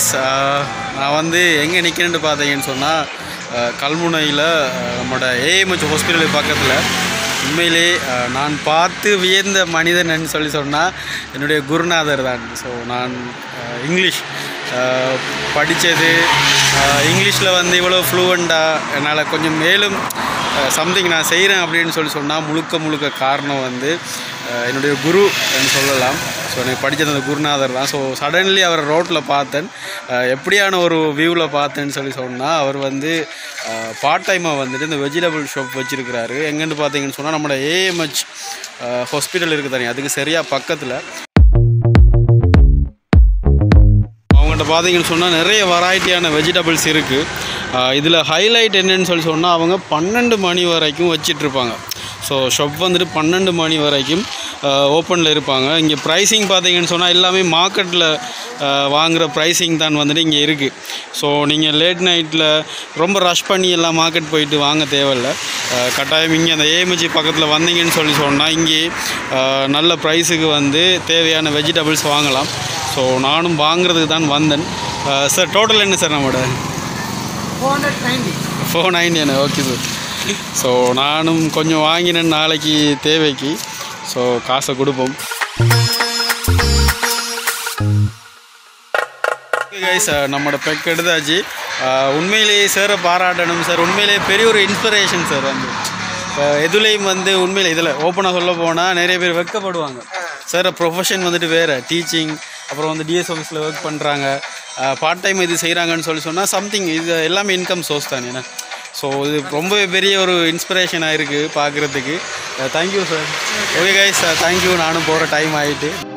guys நான் வந்து எங்கே நிற்கிறேன்னு பார்த்தீங்கன்னு சொன்னால் கல்முனையில் நம்மளோட ஏஎம்ஹெச் ஹாஸ்பிட்டல் பக்கத்தில் உண்மையிலே அஹ், நான் பார்த்து வியந்த மனிதன் சொல்லி சொன்னால் என்னுடைய குருநாதர் தான் ஸோ நான் அஹ், இங்கிலீஷ் படித்தது இங்கிலீஷில் வந்து இவ்வளோ ஃப்ளூவெண்ட்டாக என்னால் கொஞ்சம் மேலும் சம்திங் நான் செய்கிறேன் அப்படின்னு சொல்லி சொன்னால் முழுக்க முழுக்க காரணம் வந்து அஹ், என்னுடைய குரு என்று சொல்லலாம் ஸோ எனக்கு படித்தது அந்த குருநாதர் தான் ஸோ சடன்லி அவரை ரோட்டில் பார்த்தேன் அஹ், எப்படியான ஒரு வியூவில் பார்த்தேன்னு சொல்லி சொன்னால் அவர் வந்து பார்ட் டைமாக வந்துட்டு இந்த வெஜிடபிள் ஷாப் வச்சுருக்கிறாரு எங்கேன்னு பார்த்தீங்கன்னு சொன்னால் நம்மளோட ஏஎம்ஹெச் ஹாஸ்பிட்டல் இருக்குது தானே அதுக்கு சரியாக பக்கத்தில் அவங்கள்ட்ட பார்த்தீங்கன்னு சொன்னால் நிறைய வெரைட்டியான வெஜிடபிள்ஸ் இருக்குது இதில் ஹைலைட் என்னன்னு சொல்லி சொன்னால் அவங்க பன்னெண்டு மணி வரைக்கும் வச்சிட்ருப்பாங்க ஸோ ஷாப் வந்துட்டு பன்னெண்டு மணி வரைக்கும் ஓப்பனில் இருப்பாங்க இங்கே ப்ரைஸிங் பார்த்தீங்கன்னு சொன்னால் எல்லாமே மார்க்கெட்டில் வாங்குகிற ப்ரைஸிங் தான் வந்துட்டு இங்கே இருக்குது ஸோ நீங்கள் லேட் நைட்டில் ரொம்ப ரஷ் பண்ணி எல்லாம் மார்க்கெட் போயிட்டு வாங்க தேவையில்ல அஹ், கட்டாயம் இங்கே அந்த ஏஎம்ஜி பக்கத்தில் வந்தீங்கன்னு சொல்லி சொன்னால் இங்கே அஹ், நல்ல ப்ரைஸுக்கு வந்து தேவையான வெஜிடபிள்ஸ் வாங்கலாம் ஸோ நானும் வாங்குறதுக்கு தான் வந்தேன் சார் டோட்டல் என்ன சார் நம்மளோட four hundred ninety four ninety okay sir so நானும் கொஞ்சம் வாங்கினேன் நாளைக்கு தேவைக்கு ஸோ காசை கொடுப்போம் கைஸ் நம்மளோட பெக் எடுத்தாச்சு அஹ், உண்மையிலேயே சாரை பாராட்டணும் சார் உண்மையிலேயே பெரிய ஒரு இன்ஸ்பிரேஷன் சார் வந்து இப்போ எதுலேயும் வந்து உண்மையில் இதில் ஓப்பனாக சொல்ல போனால் நிறைய பேர் வெட்கப்படுவாங்க சார் ப்ரொஃபஷன் வந்துட்டு வேறு டீச்சிங் அப்புறம் வந்து டிஎஸ் ஆஃபீஸில் ஒர்க் பண்ணுறாங்க பார்ட் டைம் இது செய்கிறாங்கன்னு சொல்லி சொன்னால் சம்திங் இது எல்லாமே இன்கம் சோர்ஸ் தானே என்ன ஸோ இது ரொம்பவே பெரிய ஒரு இன்ஸ்பிரேஷனாக இருக்குது பார்க்குறதுக்கு thank you sir okay guys thank you நானும் போகிற டைம் ஆகிட்டு